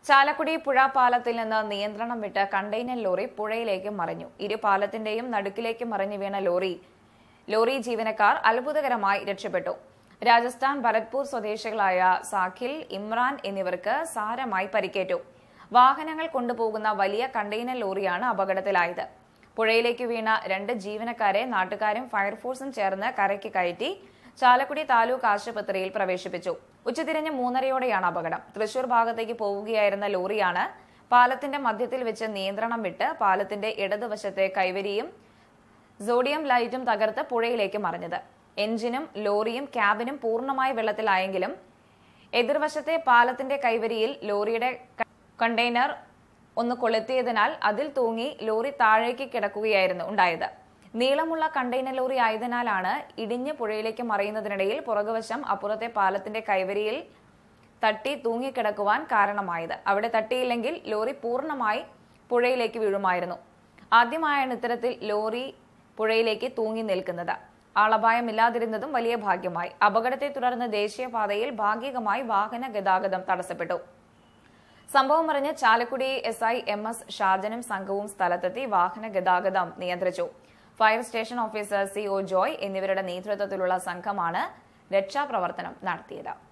ചാലക്കുടി പുഴ പാലത്തിൽ നിന്ന് നിയന്ത്രണം വിട്ട് കണ്ടെയ്നർ ലോറി പുഴയിലേക്ക് മറിഞ്ഞു ഇരു പാലത്തിന്റെയും നടുക്കിലേക്ക് മറിഞ്ഞു വീണ ലോറി ലോറി ജീവനക്കാർ അത്ഭുതകരമായി രക്ഷപ്പെട്ടു രാജസ്ഥാൻ ഭരത്പൂർ സ്വദേശികളായ സാഖിൽ ഇമ്രാൻ എന്നിവർക്ക് സാരമായി പരിക്കേറ്റു വാഹനങ്ങൾ കൊണ്ടുപോകുന്ന വലിയ കണ്ടെയ്നർ ലോറിയാണ് അപകടത്തിലായത് പുഴയിലേക്ക് വീണ രണ്ട് ജീവനക്കാരെ നാട്ടുകാരും ഫയർഫോഴ്സും ചേർന്ന് കരയ്ക്ക് കയറ്റി ചാലക്കുടി താലൂക്ക് ആശുപത്രിയിൽ പ്രവേശിപ്പിച്ചു ഉച്ചതിരിഞ്ഞ് മൂന്നരയോടെയാണ് അപകടം തൃശൂർ ഭാഗത്തേക്ക് പോവുകയായിരുന്ന ലോറിയാണ് പാലത്തിന്റെ മധ്യത്തിൽ വെച്ച് നിയന്ത്രണം വിട്ട് പാലത്തിന്റെ ഇടതുവശത്തെ കൈവരിയും സോഡിയം ലൈറ്റും തകർത്ത് പുഴയിലേക്ക് മറിഞ്ഞത് എഞ്ചിനും ലോറിയും ക്യാബിനും പൂർണ്ണമായി വെള്ളത്തിലായെങ്കിലും എതിർവശത്തെ പാലത്തിന്റെ കൈവരിയിൽ ലോറിയുടെ ക- കണ്ടെയ്നർ ഒന്ന് കൊളുത്തിയതിനാൽ അതിൽ തൂങ്ങി ലോറി താഴേക്ക് കിടക്കുകയായിരുന്നു ഉണ്ടായത് നീളമുള്ള കണ്ടെയ്നർ ലോറി ആയതിനാലാണ് ഇടിഞ്ഞ് പുഴയിലേക്ക് മറിയുന്നതിനിടയിൽ പുറകുവശം അപ്പുറത്തെ പാലത്തിന്റെ കൈവരിയിൽ തട്ടി തൂങ്ങിക്കിടക്കുവാൻ കാരണമായത് അവിടെ തട്ടിയില്ലെങ്കിൽ ലോറി പൂർണ്ണമായി പുഴയിലേക്ക് വീഴുമായിരുന്നു ആദ്യമായാണ് ഇത്തരത്തിൽ ലോറി പുഴയിലേക്ക് തൂങ്ങി നിൽക്കുന്നത് ആളപായമില്ലാതിരുന്നതും വലിയ ഭാഗ്യമായി അപകടത്തെ തുടർന്ന് ദേശീയപാതയിൽ ഭാഗികമായി വാഹന ഗതാഗതം തടസ്സപ്പെട്ടു സംഭവം അറിഞ്ഞ് Chalakudy S I M S ഷാജനും സംഘവും സ്ഥലത്തെത്തി വാഹന ഗതാഗതം നിയന്ത്രിച്ചു fire station officer C O Joy എന്നിവരുടെ നേതൃത്വത്തിലുള്ള സംഘമാണ് രക്ഷാപ്രവർത്തനം നടത്തിയത്